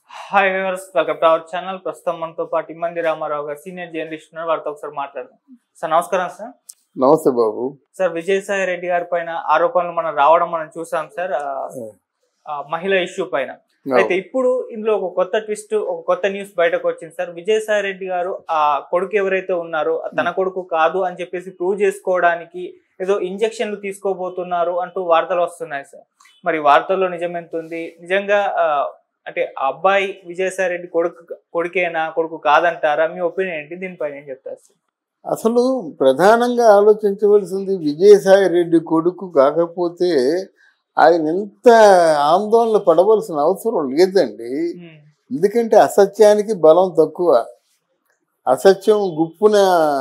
Hi viewers welcome to our channel ప్రస్తుతం మనతో పాటు ఇమ్మంది రామారావు గారు సీనియర్ జర్నలిస్ట్ ఉన్నారు వారితో ఒకసారి మాట్లాడదాం సార్ నమస్కారం సార్ నమస్తే బాబు సార్ విజయసాయి రెడ్డి గారి పైన ఆరోపణలు మనం రావడం మనం చూసాం సార్ ఆ, ఆ, మహిళ ఇష్యూ పైన అయితే ఇప్పుడు ఇందులో ఒక కొత్త ట్విస్ట్ ఒక కొత్త న్యూస్ బయటకు వచ్చింది సార్ విజయసాయి రెడ్డి గారు ఆ కొడుకు ఎవరైతే ఉన్నారో తన కొడుకు కాదు అని చెప్పేసి ప్రూవ్ చేసుకోవడానికి ఏదో ఇంజెక్షన్లు తీసుకోబోతున్నారు అంటూ వార్తలు వస్తున్నాయి సార్ మరి వార్తల్లో నిజం ఎంత ఉంది నిజంగా ఆ, అంటే ఆ అబ్బాయి విజయసాయి రెడ్డి కొడుకు కొడుకేనా కొడుకు కాదంటారా మీ ఒపీనియన్ ఏంటి దీనిపైన ఏం చెప్తారు సార్ అసలు ప్రధానంగా ఆలోచించవలసింది విజయసాయి రెడ్డి కొడుకు కాకపోతే ఆయన ఎంత ఆందోళన పడవలసిన అవసరం లేదండి ఉమ్, ఎందుకంటే అసత్యానికి బలం తక్కువ అసత్యం గుప్పున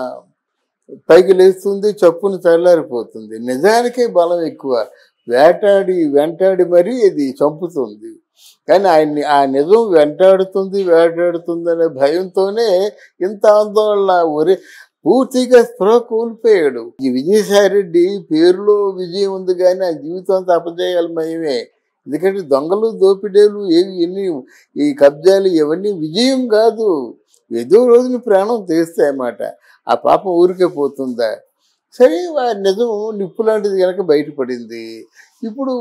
పైకి లేస్తుంది చప్పున చల్లారిపోతుంది నిజానికే బలం ఎక్కువ వేటాడి వెంటాడి మరీ ఇది చంపుతుంది కానీ ఆయన్ని ఆ నిజం వెంటాడుతుంది వేటాడుతుంది అనే భయంతోనే ఇంత ఆందోళన ఒరే పూర్తిగా స్పృహ కోల్పోయాడు ఈ విజయసాయి రెడ్డి పేరులో విజయం ఉంది కానీ ఆ జీవితం అంతా అపజయాలమయమే ఎందుకంటే దొంగలు దోపిడీలు ఏవి ఎన్ని ఈ కబ్జాలు ఇవన్నీ విజయం కాదు ఏదో రోజున ప్రాణం తీస్తాయన్నమాట ఆ పాపం ఊరికే పోతుందా సరే వా- నిజం నిప్పు లాంటిది కనుక బయటపడింది ఇప్పుడు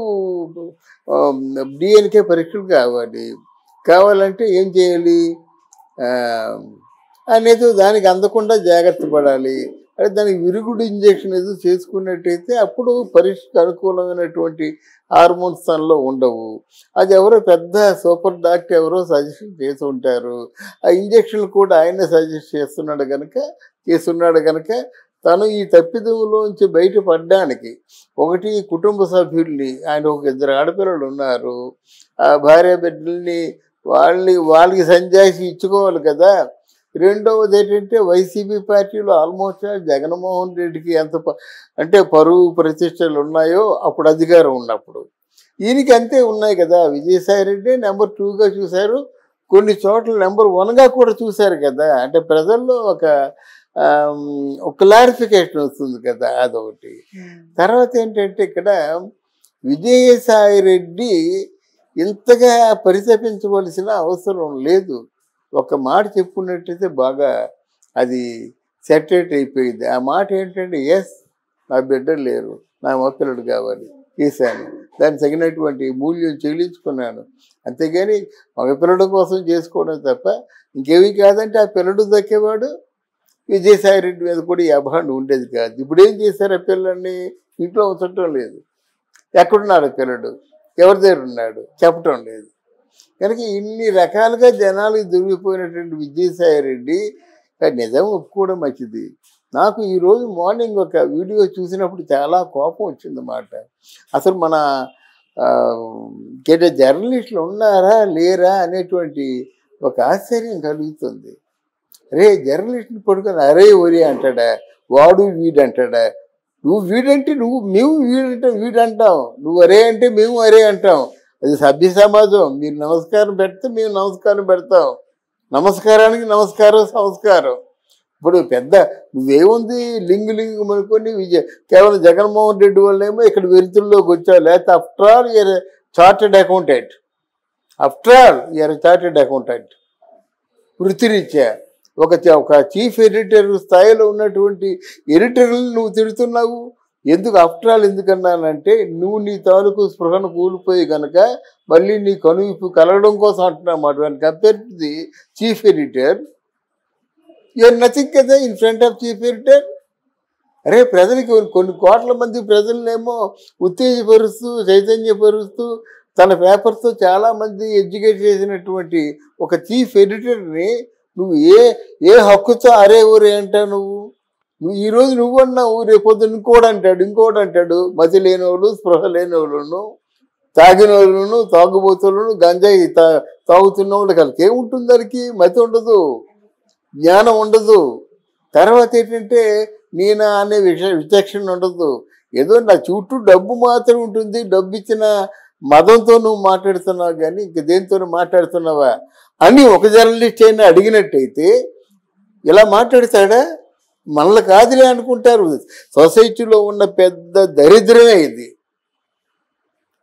డిఎన్కే పరీక్షలు కావాలి కావాలంటే ఏం చేయాలి ఆ, అనేది దానికి అందకుండా జాగ్రత్త పడాలి అంటే దానికి విరుగుడు ఇంజెక్షన్ ఏదో చేసుకున్నట్టయితే అప్పుడు పరీక్షకు అనుకూలమైనటువంటి హార్మోన్స్ తనలో ఉండవు అది ఎవరో పెద్ద సూపర్ డాక్టర్ ఎవరో సజెషన్ చేసి ఉంటారు ఆ ఇంజెక్షన్ కూడా ఆయనే సజెస్ట్ చేస్తున్నాడు కనుక చేస్తున్నాడు కనుక తను ఈ తప్పిదములోంచి బయటపడడానికి ఒకటి కుటుంబ సభ్యుల్ని ఆయన ఒక ఇద్దరు ఆడపిల్లలు ఉన్నారు ఆ భార్య బిడ్డల్ని వాళ్ళని వాళ్ళకి సంజాయిషి ఇచ్చుకోవాలి కదా రెండవది ఏంటంటే వైసీపీ పార్టీలో ఆల్మోస్ట్ జగన్మోహన్ రెడ్డికి ఎంత ప- అంటే పరువు ప్రతిష్టలు ఉన్నాయో అప్పుడు అధికారం ఉన్నప్పుడు ఈయనకి అంతే ఉన్నాయి కదా విజయసాయి రెడ్డి నెంబర్ టూగా చూశారు కొన్ని చోట్ల నెంబర్ వన్గా కూడా చూశారు కదా అంటే ప్రజల్లో ఒక ఆమ్, ఒక క్లారిఫికేషన్ వస్తుంది కదా అదొకటి ఉమ్, తర్వాత ఏంటంటే ఇక్కడ విజయసాయి రెడ్డి ఇంతగా పరితపించవలసిన అవసరం లేదు ఒక మాట చెప్పుకున్నట్టయితే బాగా అది సెటరేట్ అయిపోయింది ఆ మాట ఏంటంటే ఎస్ నా బిడ్డలు లేరు నా మొక్కలుడు కావాలి చేశాను దానికి తగినటువంటి మూల్యం చెల్లించుకున్నాను అంతేగాని మగపిల్లడు కోసం చేసుకోవడం తప్ప ఇంకేమీ కాదంటే ఆ పిల్లడు దక్కేవాడు విజయసాయి రెడ్డి మీద కూడా ఈ అభాండం ఉండేది కాదు ఇప్పుడు ఏం చేశారు ఆ పిల్లల్ని ఇంట్లో ఉంచటం లేదు ఎక్కడున్నాడు ఆ పిల్లడు ఎవరి దగ్గర ఉన్నాడు చెప్పటం లేదు కనుక ఇన్ని రకాలుగా జనాలకు దొరికిపోయినటువంటి విజయసాయి రెడ్డి కానీ నిజం ఒప్పుకోవడం మంచిది నాకు ఈరోజు మార్నింగ్ ఒక వీడియో చూసినప్పుడు చాలా కోపం వచ్చిందన్నమాట అసలు మన గేట జర్నలిస్టులు ఉన్నారా లేరా అనేటువంటి ఒక ఆశ్చర్యం కలుగుతుంది రే జర్నలిస్ట్ని పడుకొని అరే ఒరి అంటాడా వాడు వీడు అంటాడా నువ్వు వీడంటే నువ్వు మేము వీడంటాం వీడంటాం నువ్వు అరే అంటే మేము అరే అంటాం అది సభ్య సమాజం మీరు నమస్కారం పెడితే మేము నమస్కారం పెడతాం నమస్కారానికి నమస్కారం సంస్కారం ఇప్పుడు పెద్ద నువ్వేముంది లింగు లింగు అనుకొని విజయ కేవలం జగన్మోహన్ రెడ్డి వల్లేమో ఇక్కడ వెలుతుల్లోకి వచ్చావు లేకపోతే after all you're chartered accountant after all you're chartered accountant వృత్తిరీత్యా ఒక చ- ఒక చీఫ్ ఎడిటర్ స్థాయిలో ఉన్నటువంటి ఎడిటర్లను నువ్వు తిడుతున్నావు ఎందుకు ఆఫ్టర్ ఆల్ ఎందుకన్నానంటే నువ్వు నీ తాలూకు స్పృహను కూలిపోయి కనుక మళ్ళీ నీ కనువిప్పు కలగడం కోసం అంటున్నామాట compare to the chief editor you're nothing కదా in front of chief editor అరే ప్రజలకి కొన్ని కోట్ల మంది ప్రజలనేమో ఉత్తేజపరుస్తూ చైతన్యపరుస్తూ తన పేపర్తో చాలా మంది ఎడ్యుకేట్ చేసినటువంటి ఒక చీఫ్ ఎడిటర్ని నువ్వు ఏ ఏ హక్కుతో అరే ఊరే అంటావు నువ్వు నువ్వు ఈ రోజు నువ్వు అన్నావు రేపొద్దు ఇంకోడు అంటాడు ఇంకోటి అంటాడు మతి లేనివాళ్ళు స్పృహ లేనివాళ్ళను తాగిన వాళ్ళను తాగుబోతులను గంజాయి తా తాగుతున్న వాళ్ళకి వాళ్ళకి ఏముంటుంది దానికి మతి ఉండదు జ్ఞానం ఉండదు తర్వాత ఏంటంటే నేను అనే విష విచక్షణ ఉండదు ఏదో నా చుట్టూ డబ్బు మాత్రం ఉంటుంది డబ్బు ఇచ్చిన మదంతో నువ్వు మాట్లాడుతున్నావు కానీ ఇంక దేంతో మాట్లాడుతున్నావా అని ఒక జర్నలిస్ట్ అయినా అడిగినట్టయితే ఇలా మాట్లాడతాడా మనల్ని కాదులే అనుకుంటారు సొసైటీలో ఉన్న పెద్ద దరిద్రమే ఇది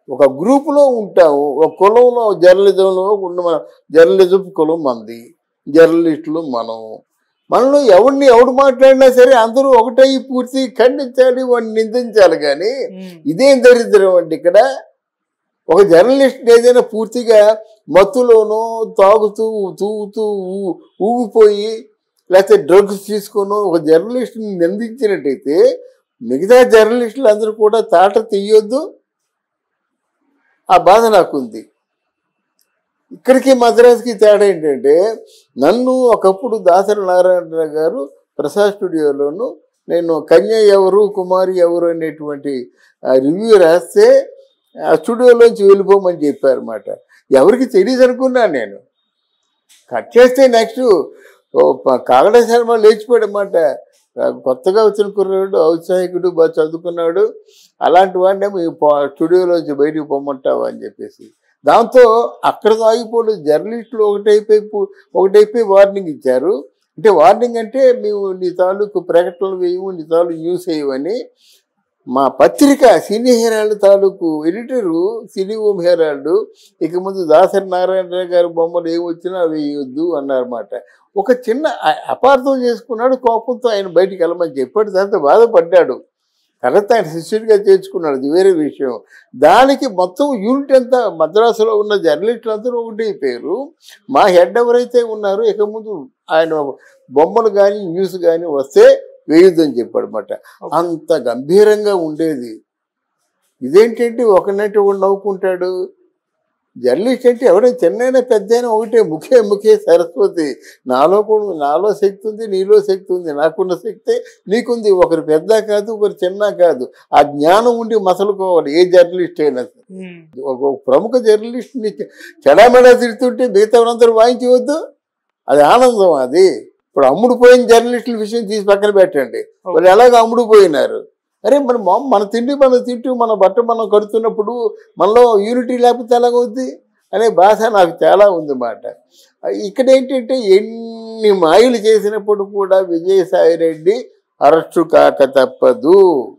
ఒక గ్రూపులో ఉంటాము ఒక కులంలో జర్నలిజంలో ఉన్న మన జర్నలిజం కులం మంది జర్నలిస్టులు మనం మనలో ఎవరిని ఎవడు మాట్లాడినా సరే అందరూ ఒకటై పూర్తి ఖండించాలి వాడిని నిందించాలి కానీ ఉమ్, ఇదేం దరిద్రం అండి ఇక్కడ ఒక జర్నలిస్ట్ ఏదైనా పూర్తిగా మత్తులోనో తాగుతూ తూగుతూ ఊ- ఊగిపోయి లేకపోతే డ్రగ్స్ తీసుకొని ఒక జర్నలిస్ట్ని నిందించినట్టయితే మిగతా జర్నలిస్టులు అందరూ కూడా తాట తీయొద్దు ఆ బాధ నాకుంది ఇక్కడికి మద్రాసుకి తేడా ఏంటంటే నన్ను ఒకప్పుడు దాసరి నారాయణరావు గారు ప్రసాద్ స్టూడియోలోను నేను కన్య ఎవరు కుమారి ఎవరు అనేటువంటి రివ్యూ రాస్తే ఆ స్టూడియోలోంచి వెళ్ళిపోమని చెప్పారన్నమాట ఎవరికి తెలియదు అనుకున్నాను నేను కట్ చేస్తే నెక్స్ట్ కాగడ శర్మ లేచిపోయాడన్నమాట ఆ, కొత్తగా వచ్చిన కుర్రాడు ఔత్సాహికుడు బాగా చదువుకున్నాడు అలాంటి వాడిని మీ స్టూడియోలోంచి బయటికి పొమ్మంటావా అని చెప్పేసి దాంతో అక్కడ ఆగిపోడు జర్నలిస్టులు ఒకటైపోయి పు- ఒకటైపోయి వార్నింగ్ ఇచ్చారు అంటే వార్నింగ్ అంటే మేము నీ తాలూకు ప్రకటనలు వేయము నీ తాలూకు న్యూస్ వేయమని మా పత్రిక సినీ హెరాల్డ్ తాలూకు ఎడిటరు సినీ ఓం హెరాల్డ్ ఇక ముందు దాసరి నారాయణరావు గారి బొమ్మలు ఏమి వచ్చినా వేయొద్దు అన్నారన్నమాట ఒక చిన్న అ- అపార్థం చేసుకున్నాడు కోపంతో ఆయన బయటికి వెళ్ళమని చెప్పాడు దాంతో బాధపడ్డాడు తర్వాత ఆయన శిష్యుడిగా చేర్చుకున్నాడు అది వేరే విషయం దానికి మొత్తం యూనిట్ అంతా మద్రాసులో ఉన్న జర్నలిస్టులు అందరూ ఒకటి అయిపోయారు మా హెడ్ ఎవరైతే ఉన్నారో ఇక ముందు ఆయన బొమ్మలు కానీ న్యూస్ కానీ వస్తే వేయొద్దని చెప్పాడు అనమాట అంత గంభీరంగా ఉండేది ఇదేంటంటే ఒకనంటే ఒకడు నవ్వుకుంటాడు జర్నలిస్ట్ అంటే ఎవరైనా చిన్నైనా పెద్దైనా ఒకటే ముఖే ముఖే సరస్వతి నాలో కూడా నాలో శక్తి ఉంది నీలో శక్తి ఉంది నాకున్న శక్తే నీకుంది ఒకరు పెద్ద కాదు ఒకరు చిన్న కాదు ఆ జ్ఞానం ఉండి మసలుకోవాలి ఏ జర్నలిస్ట్ అయినా సరే. ఉమ్, ఒక ఒక ప్రముఖ జర్నలిస్ట్ని చెడామెడా తిడుతుంటే మిగతా వాళ్ళందరూ వాయించవద్దు అది ఆనందం అది ఇప్పుడు అమ్ముడు పోయిన జర్నలిస్టుల విషయం తీసి పక్కన పెట్టండి వాళ్ళు ఎలాగ అమ్ముడు పోయినారు అరే మన మొ- మన తిండి మనం తింటూ మన బట్ట మనం కడుతున్నప్పుడు మనలో యూనిటీ లేకపోతే ఎలాగవుద్ది అనే భాష నాకు చాలా ఉంది మాట ఇక్కడ ఏంటంటే ఎన్ని మాయలు చేసినప్పుడు కూడా విజయసాయి రెడ్డి అరెస్టు కాక తప్పదు